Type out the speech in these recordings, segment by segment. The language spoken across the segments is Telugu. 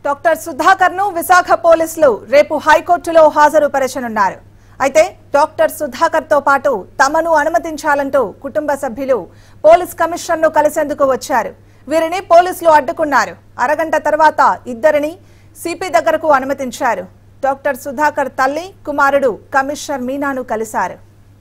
డాక్టర్ సుధాకర్ ను విశాఖ పోలీసులు రేపు హైకోర్టులో హాజరుపరచనున్నారు అయితే డాక్టర్ సుధాకర్ తో పాటు తమను అనుమతించాలంటూ కుటుంబ సభ్యులు పోలీస్ కమిషనర్ ను కలిసేందుకు వచ్చారు వీరిని పోలీసులు అడ్డుకున్నారు అరగంట తర్వాత ఇద్దరిని సిపి దగ్గరకు అనుమతించారు డాక్టర్ సుధాకర్ తల్లి కుమారుడు కమిషనర్ మీనాను కలిశారు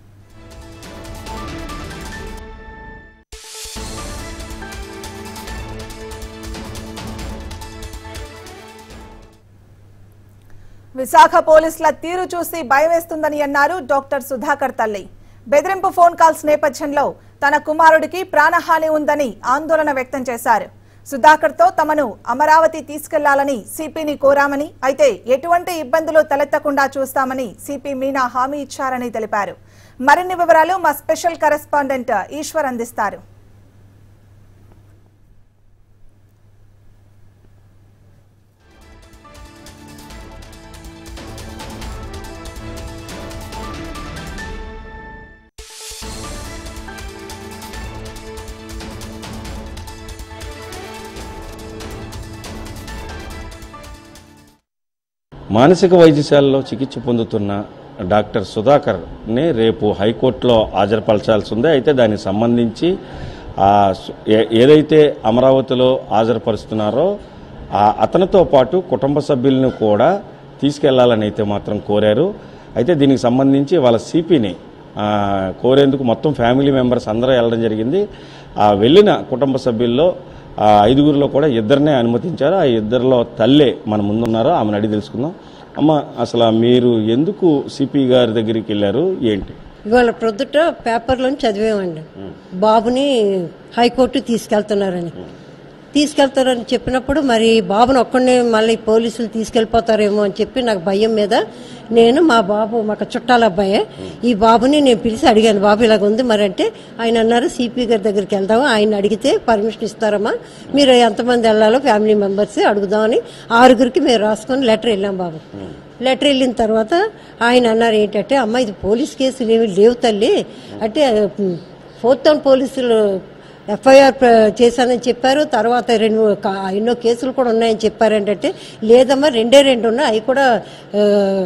విశాఖ పోలీసుల తీరు చూసి భయమేస్తుందని అన్నారు డాక్టర్ సుధాకర్ తల్లి బెదిరింపు ఫోన్ కాల్స్ నేపథ్యంలో తన కుమారుడికి ప్రాణహాని ఉందని ఆందోళన వ్యక్తం చేశారు సుధాకర్ తో తమను అమరావతి తీసుకెళ్లాలని సిపిని కోరామని అయితే ఎటువంటి ఇబ్బందులు తలెత్తకుండా చూస్తామని సిపి మీనా హామీ ఇచ్చారని తెలిపారు మరిన్ని వివరాలు మా స్పెషల్ కరెస్పాండెంట్ ఈశ్వర్ అందిస్తారు మానసిక వైద్యశాలలో చికిత్స పొందుతున్న డాక్టర్ సుధాకర్ని రేపు హైకోర్టులో హాజరుపరచాల్సి ఉంది అయితే దానికి సంబంధించి ఆ సు- ఏ- ఏదైతే అమరావతిలో హాజరుపరుస్తున్నారో ఆ అతనితో పాటు కుటుంబ సభ్యులను కూడా తీసుకెళ్లాలని అయితే మాత్రం కోరారు అయితే దీనికి సంబంధించి వాళ్ళ సిపిని కోరేందుకు మొత్తం ఫ్యామిలీ మెంబర్స్ అందరూ వెళ్ళడం జరిగింది ఆ వెళ్ళిన కుటుంబ సభ్యుల్లో ఆ ఐదుగురిలో కూడా ఇద్దరినే అనుమతించారు ఆ ఇద్దరిలో తల్లే మన ముందున్నారో ఆమెను అడిగి తెలుసుకుందాం అమ్మ అసలు మీరు ఎందుకు సిపి గారి దగ్గరికి వెళ్ళారు ఏంటి ఇవాళ ప్రొద్దుట పేపర్లో చదివామండి బాబుని హైకోర్టు తీసుకెళ్తున్నారని తీసుకెళ్తారని చెప్పినప్పుడు మరి బాబుని ఒక్కడిని మళ్ళీ పోలీసులు తీసుకెళ్ళిపోతారేమో అని చెప్పి నాకు భయం మీద నేను మా బాబు మాకు చుట్టాల అబ్బాయే ఈ బాబుని నేను పిలిచి అడిగాను బాబు ఇలాగ ఉంది మరి అంటే ఆయన అన్నారు సిపి గారి దగ్గరికి వెళ్దాము ఆయన అడిగితే పర్మిషన్ ఇస్తారమ్మా మీరు ఎంతమంది వెళ్ళాలో ఫ్యామిలీ మెంబర్స్ అడుగుదామని ఆరుగురికి మేము రాసుకొని లెటర్ వెళ్ళాం బాబు లెటర్ వెళ్ళిన తర్వాత ఆయన అన్నారు ఏంటంటే అమ్మ ఇది పోలీస్ కేసులు ఏమి లేవు తల్లి అంటే ఉమ్, ఫోర్త్ టౌన్ పోలీసులు ఎఫ్ఐఆర్ ప్ర- చేశానని చెప్పారు తర్వాత రెండు కా- ఎన్నో కేసులు కూడా ఉన్నాయని చెప్పారు ఏంటంటే లేదమ్మా రెండే రెండు ఉన్నాయి అవి కూడా ఆ,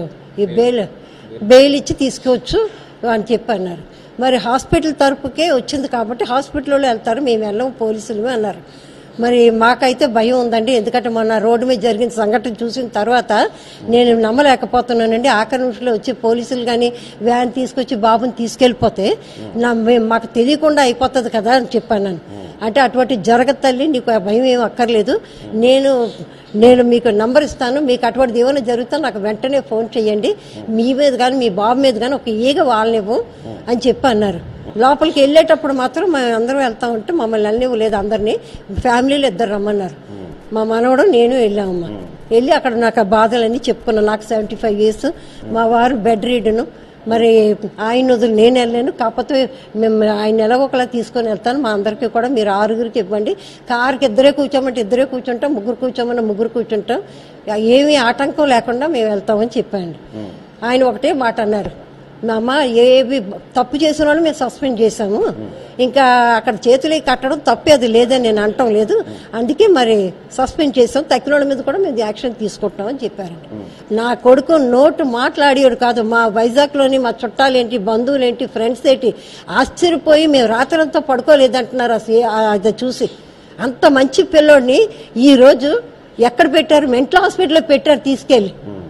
ఈ బెయిల్ బెయిల్ ఇచ్చి తీసుకోవచ్చు అని చెప్పి అన్నారు మరి హాస్పిటల్ తరపుకే వచ్చింది కాబట్టి హాస్పిటల్లో వెళ్తారు మేము వెళ్ళము పోలీసులు అన్నారు మరి మాకైతే భయం ఉందండి ఎందుకంటే మొన్న రోడ్డు మీద జరిగిన సంఘటన చూసిన తర్వాత నేను నమ్మలేకపోతున్నానండి ఆఖరి నిమిషంలో వచ్చి పోలీసులు కానీ వ్యాన్ తీసుకొచ్చి బాబుని తీసుకెళ్ళిపోతే నా మేము- మాకు తెలియకుండా అయిపోతుంది కదా అని చెప్పాను నేను అంటే అటువంటి జరగదు తల్లి నీకు ఆ భయం ఏం అక్కర్లేదు నేను నేను మీకు నంబర్ ఇస్తాను మీకు అటువంటిది ఏమైనా జరుగుతా నాకు వెంటనే ఫోన్ చేయండి మీ మీద కానీ మీ బాబు మీద కానీ ఒక ఈగ వాళ్ళనివ్వు అని చెప్పి అన్నారు లోపలికి వెళ్ళేటప్పుడు మాత్రం మేము అందరం వెళ్తా ఉంటే మమ్మల్ని వెళ్ళనివ్వు లేదు అందరినీ ఫ్యామిలీలో ఇద్దరు రమ్మన్నారు మా మనవడు నేను వెళ్ళామమ్మా వెళ్ళి అక్కడ నాకు ఆ బాధలన్నీ చెప్పుకున్నాను నాకు సెవెంటీ ఫైవ్ ఇయర్స్ మా వారు బెడ్ రీడ్ను మరి ఆయన వదిలి నేను వెళ్ళాను కాకపోతే మేము ఆయన ఎలాగొకలా తీసుకొని వెళ్తాను మా అందరికీ కూడా మీరు ఆరుగురికి ఇవ్వండి కారుకి ఇద్దరే కూర్చోమంటే ఇద్దరే కూర్చుంటాం ముగ్గురు కూర్చోమని ముగ్గురు కూర్చుంటాం ఏమీ ఆటంకం లేకుండా మేము వెళ్తామని చెప్పండి ఆయన ఒకటే మాట అన్నారు మా అమ్మ ఏవి తప్పు చేసిన వాళ్ళు మేము సస్పెండ్ చేశాము ఇంకా అక్కడ చేతులకి కట్టడం తప్పే అది లేదని నేను అనటం లేదు అందుకే మరి సస్పెండ్ చేసాం తక్కిన వాళ్ళ మీద కూడా మేము యాక్షన్ తీసుకుంటున్నామని చెప్పారండి నా కొడుకు నోటు మాట్లాడేవాడు కాదు మా వైజాగ్లోని మా చుట్టాలు ఏంటి బంధువులు ఏంటి ఫ్రెండ్స్ ఏంటి ఆశ్చర్యపోయి మేము రాత్రంతా పడుకోలేదంటున్నారు అసలు ఏ- ఆ- అది చూసి అంత మంచి పిల్లోడిని ఈరోజు ఎక్కడ పెట్టారు మెంటల్ హాస్పిటల్లో పెట్టారు తీసుకెళ్ళి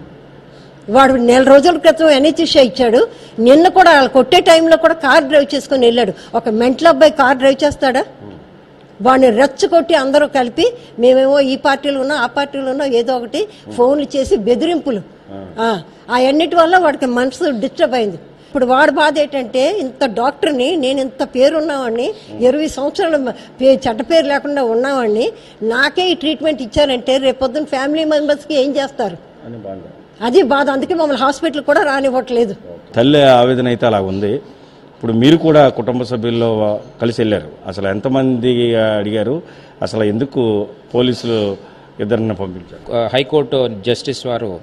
వాడు నెల రోజుల క్రితం ఎన్హెచ్ఎస్ ఇచ్చాడు నిన్న కూడా వాళ్ళు కొట్టే టైంలో కూడా కార్ డ్రైవ్ చేసుకొని వెళ్ళాడు ఒక మెంటల్ అబ్బాయి కార్ డ్రైవ్ చేస్తాడా వాడిని రెచ్చగొట్టి అందరూ కలిపి మేమేమో ఈ పార్టీలో ఉన్నా ఆ పార్టీలో ఉన్నా ఏదో ఒకటి ఫోన్లు చేసి బెదిరింపులు ఆ అన్నిటి వల్ల వాడికి మనసు డిస్టర్బ్ అయింది ఇప్పుడు వాడి బాధ ఏంటంటే ఇంత డాక్టర్ని నేను ఇంత పేరు ఉన్నవాడిని ఇరవై సంవత్సరాలు పే- చెడ్డ పేరు లేకుండా ఉన్నవాడిని నాకే ఈ ట్రీట్మెంట్ ఇచ్చారంటే రేపొద్దున ఫ్యామిలీ మెంబర్స్కి ఏం చేస్తారు అని బాధ అది బాధ అందుకే మమ్మల్ని హాస్పిటల్ కూడా రానివ్వట్లేదు తల్లి ఆవేదన అయితే అలా ఉంది ఇప్పుడు మీరు కూడా కుటుంబ సభ్యుల్లో కలిసి వెళ్ళారు అసలు ఎంతమంది అడిగారు అసలు ఎందుకు పోలీసులు ఇద్దరిని పంపించారు హైకోర్టు జస్టిస్ వారు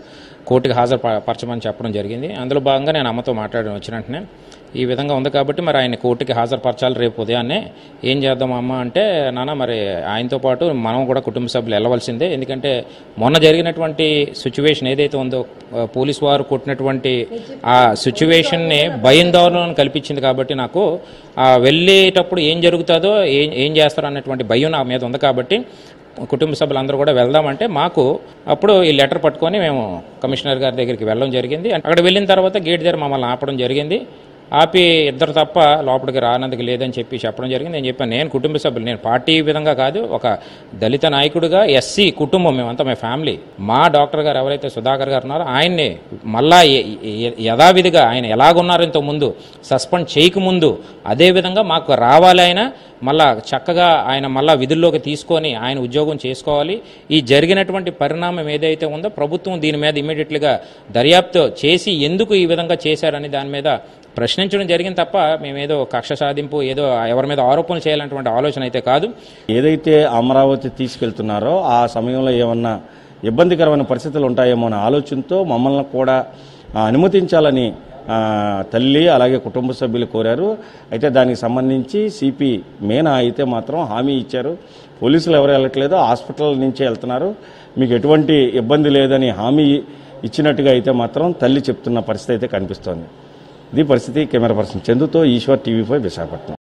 కోర్టుకి హాజరు ప- పరచమని చెప్పడం జరిగింది అందులో భాగంగా నేను అమ్మతో మాట్లాడడం వచ్చిన వెంటనే ఈ విధంగా ఉంది కాబట్టి మరి ఆయన కోర్టుకి హాజరుపరచాలి రేపు ఉదయాన్నే ఏం చేద్దాం అమ్మ అంటే నాన్న మరి ఆయనతో పాటు మనం కూడా కుటుంబ సభ్యులు వెళ్ళవలసిందే ఎందుకంటే మొన్న జరిగినటువంటి సిచ్యువేషన్ ఏదైతే ఉందో ఆ, పోలీస్ వారు కొట్టినటువంటి ఆ సిచ్యువేషన్ని భయందోళన కల్పించింది కాబట్టి నాకు ఆ వెళ్ళేటప్పుడు ఏం జరుగుతుందో ఏం ఏం చేస్తారో అన్నటువంటి భయం నా మీద ఉంది కాబట్టి కుటుంబ సభ్యులందరూ కూడా వెళ్దామంటే మాకు అప్పుడు ఈ లెటర్ పట్టుకొని మేము కమిషనర్ గారి దగ్గరికి వెళ్ళడం జరిగింది అక్కడ వెళ్ళిన తర్వాత గేట్ దగ్గర మమ్మల్ని ఆపడం జరిగింది ఆపి ఇద్దరు తప్ప లోపలికి రానందుకు లేదని చెప్పి చెప్పడం జరిగింది నేను చెప్పాను నేను కుటుంబ సభ్యులు నేను పార్టీ విధంగా కాదు ఒక దళిత నాయకుడిగా ఎస్సీ కుటుంబం మేమంతా మా ఫ్యామిలీ మా డాక్టర్ గారు ఎవరైతే సుధాకర్ గారు ఉన్నారో ఆయన్ని మళ్ళా ఎ- ఎ- యథావిధిగా ఆయన ఎలాగున్నారో ఇంత ముందు సస్పెండ్ చేయకముందు అదే విధంగా మాకు రావాలి ఆయన మళ్ళా చక్కగా ఆయన మళ్ళా విధుల్లోకి తీసుకొని ఆయన ఉద్యోగం చేసుకోవాలి ఈ జరిగినటువంటి పరిణామం ఏదైతే ఉందో ప్రభుత్వం దీని మీద ఇమీడియట్లీగా దర్యాప్తు చేసి ఎందుకు ఈ విధంగా చేశారని దాని మీద ప్రశ్నించడం జరిగింది తప్ప మేమేదో కక్ష సాధింపు ఏదో ఎవరి మీద ఆరోపణలు చేయాలన్నటువంటి ఆలోచన అయితే కాదు ఏదైతే అమరావతి తీసుకెళ్తున్నారో ఆ సమయంలో ఏమన్నా ఇబ్బందికరమైన పరిస్థితులు ఉంటాయేమో అనే ఆలోచనతో మమ్మల్ని కూడా ఆ, అనుమతించాలని ఆ, తల్లి అలాగే కుటుంబ సభ్యులు కోరారు అయితే దానికి సంబంధించి సిపి మీనా అయితే మాత్రం హామీ ఇచ్చారు పోలీసులు ఎవరు వెళ్ళట్లేదు హాస్పిటల్ నుంచే వెళ్తున్నారు మీకు ఎటువంటి ఇబ్బంది లేదని హామీ ఇచ్చినట్టుగా అయితే మాత్రం తల్లి చెప్తున్న పరిస్థితి అయితే కనిపిస్తోంది ఇది పరిస్థితి కెమెరా పర్సన్ చందుతో ఈశ్వర్ టీవీ ఫైవ్ విశాఖపట్నం